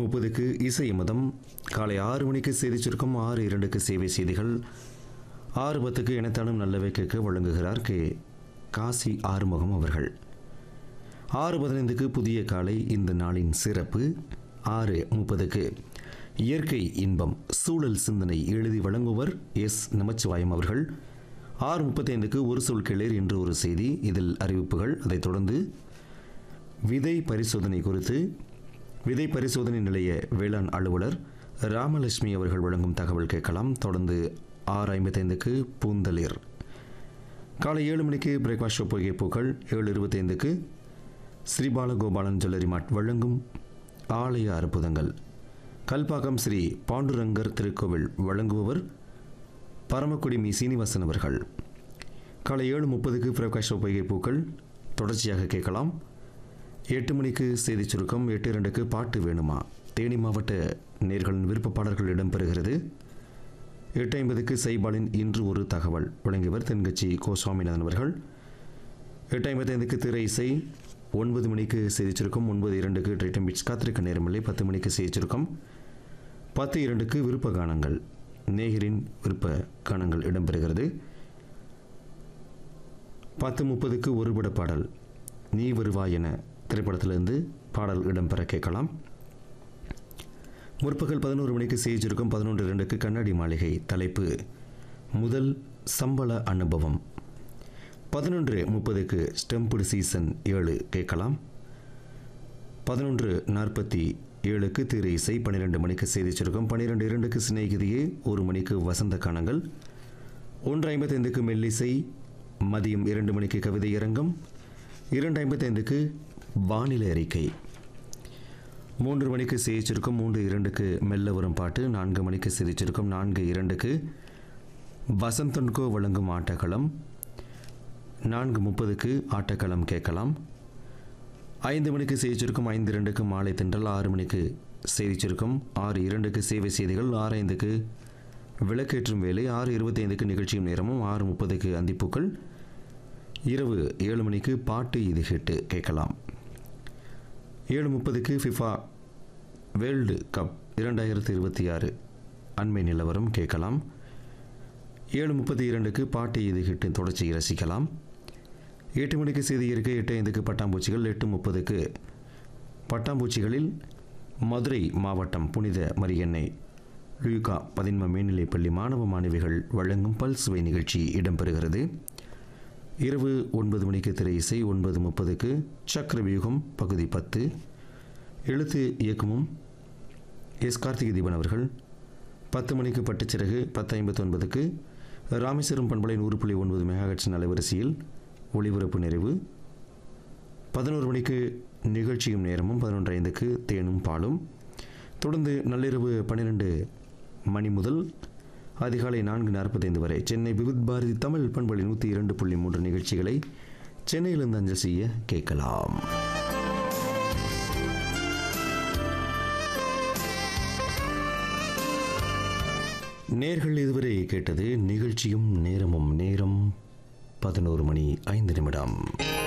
முப்பதுக்கு இசை மதம் காலை ஆறு மணிக்கு செய்தி சுருக்கம் ஆறு இரண்டுக்கு சேவை செய்திகள் ஆறு பத்துக்கு இனத்தானும் நல்லவை கேட்க வழங்குகிறார் கே காசி ஆறுமுகம் அவர்கள் ஆறு பதினைந்துக்கு புதிய காலை இந்த நாளின் சிறப்பு ஆறு முப்பதுக்கு இயற்கை இன்பம் சூழல் சிந்தனை எழுதி வழங்குவர் எஸ் நமச்சிவாயம் அவர்கள் ஆறு முப்பத்தைந்துக்கு ஒரு சொல் கிளர் என்று ஒரு செய்தி இதில் அறிவிப்புகள் அதைத் தொடர்ந்து விதை பரிசோதனை குறித்து விதை பரிசோதனை நிலைய வேளாண் அலுவலர் ராமலட்சுமி அவர்கள் வழங்கும் தகவல் கேட்கலாம் தொடர்ந்து ஆறு ஐம்பத்தைந்துக்கு பூந்தளிர் காலை ஏழு மணிக்கு பிரேக்ஃபாஸ்ட் ஷோ பொய்கை பூக்கள் ஏழு இருபத்தைந்துக்கு ஸ்ரீபாலகோபாலன் ஜுவல்லரி மார்ட் வழங்கும் ஆலய அற்புதங்கள் கல்பாக்கம் ஸ்ரீ பாண்டுரங்கர் திருக்கோவில் வழங்குபவர் பரமக்குடி மீ சீனிவாசன் அவர்கள் காலை ஏழு முப்பதுக்கு பிரகாஷ் ஷோ பொய்கை பூக்கள் தொடர்ச்சியாக கேட்கலாம் எட்டு மணிக்கு செய்தி சுருக்கம் எட்டு இரண்டுக்கு பாட்டு வேணுமா தேனி மாவட்ட நேர்களின் விருப்ப பாடல்கள் இடம்பெறுகிறது எட்டு ஐம்பதுக்கு சைபாலின் இன்று ஒரு தகவல் வழங்கியவர் தென்கட்சி கோ சுவாமிநாதன் அவர்கள் எட்டு ஐம்பத்தைந்துக்கு திரை இசை ஒன்பது மணிக்கு செய்தி சுருக்கம் ஒன்பது இரண்டுக்கு ட்ரைட்டம் பீச் காத்திருக்க நேரமில்லை பத்து மணிக்கு செய்தி சுருக்கம் பத்து இரண்டுக்கு விருப்ப கானங்கள் நேயரின் விருப்ப கானங்கள் இடம்பெறுகிறது பத்து முப்பதுக்கு ஒருபட பாடல் நீ வருவாய் என திரைப்படத்திலிருந்து பாடல் இடம்பெற கேட்கலாம் முற்பகல் பதினோரு மணிக்கு செய்திருக்கும் பதினொன்று இரண்டுக்கு கண்ணாடி மாளிகை தலைப்பு முதல் சம்பள அனுபவம் பதினொன்று முப்பதுக்கு ஸ்டெம்புடு சீசன் ஏழு கேட்கலாம் பதினொன்று நாற்பத்தி ஏழுக்கு திரு இசை பன்னிரெண்டு மணிக்கு செய்தி சுருக்கம் பன்னிரெண்டு இரண்டுக்கு சிநேகிதியே ஒரு மணிக்கு வசந்த கானங்கள் ஒன்று ஐம்பத்தைந்துக்கு மெல்லிசை மதியம் இரண்டு மணிக்கு கவிதை அரங்கம் இரண்டு ஐம்பத்தைந்துக்கு வானிலை அறிக்கை மூன்று மணிக்கு செய்தி சுருக்கம் மூன்று இரண்டுக்கு மெல்ல வரும் பாட்டு நான்கு மணிக்கு செய்தி சுருக்கம் நான்கு இரண்டுக்கு வசந்தன்கோ வழங்கும் ஆட்டக்களம் நான்கு முப்பதுக்கு ஆட்டக்களம் கேட்கலாம் ஐந்து மணிக்கு செய்தி சுருக்கம் ஐந்து இரண்டுக்கு மாலை தென்றல் ஆறு மணிக்கு செய்தி சுருக்கம் ஆறு இரண்டுக்கு சேவை செய்திகள் ஆறு ஐந்துக்கு விளக்கேற்றும் வேலை ஆறு இருபத்தைந்துக்கு நிகழ்ச்சியும் நேரமும் ஆறு முப்பதுக்கு அந்திப்பூக்கள் இரவு ஏழு மணிக்கு பாட்டு இது ஹிட்டு கேட்கலாம் ஏழு முப்பதுக்கு ஃபிஃபா வேர்ல்டு கப் இரண்டாயிரத்தி இருபத்தி ஆறு அண்மை நிலவரம் கேட்கலாம் ஏழு முப்பத்தி இரண்டுக்கு பாட்டு இது ஹிட்டு தொடர்ச்சியை ரசிக்கலாம் எட்டு மணிக்கு செய்தி இருக்கு எட்டு ஐந்துக்கு பட்டாம்பூச்சிகள் எட்டு முப்பதுக்கு பட்டாம்பூச்சிகளில் மதுரை மாவட்டம் புனித மரியன்னை லுயுகா பதின்ம மேல்நிலைப்பள்ளி மாணவ மாணவிகள் வழங்கும் பல்சுவை நிகழ்ச்சி இடம்பெறுகிறது இரவு ஒன்பது மணிக்கு திரை இசை ஒன்பது முப்பதுக்கு சக்கரவியூகம் பகுதி பத்து எழுத்து இயக்கமும் எஸ் கார்த்திகை தீபன் அவர்கள் பத்து மணிக்கு பட்டுச்சிறகு பத்து ஐம்பத்தி ஒன்பதுக்கு ராமேஸ்வரம் பண்பலை நூறு புள்ளி ஒன்பது மெகாஹெட்ஸின் அலைவரிசையில் ஒளிபரப்பு நிறைவு பதினோரு மணிக்கு நிகழ்ச்சியும் நேரமும் பதினொன்று ஐந்துக்கு தேனும் பாலும் தொடர்ந்து நள்ளிரவு பன்னிரெண்டு மணி முதல் அதிகாலை நான்கு நாற்பத்தைந்து வரை சென்னை விவித் பாரதி தமிழ் பண்பலை நூற்றி இரண்டு புள்ளி மூன்று நிகழ்ச்சிகளை சென்னையிலிருந்து அஞ்சல் செய்ய கேட்கலாம் நேர்கள் இதுவரை கேட்டது நிகழ்ச்சியும் நேரமும் நேரம் பதினோரு மணி ஐந்து நிமிடம்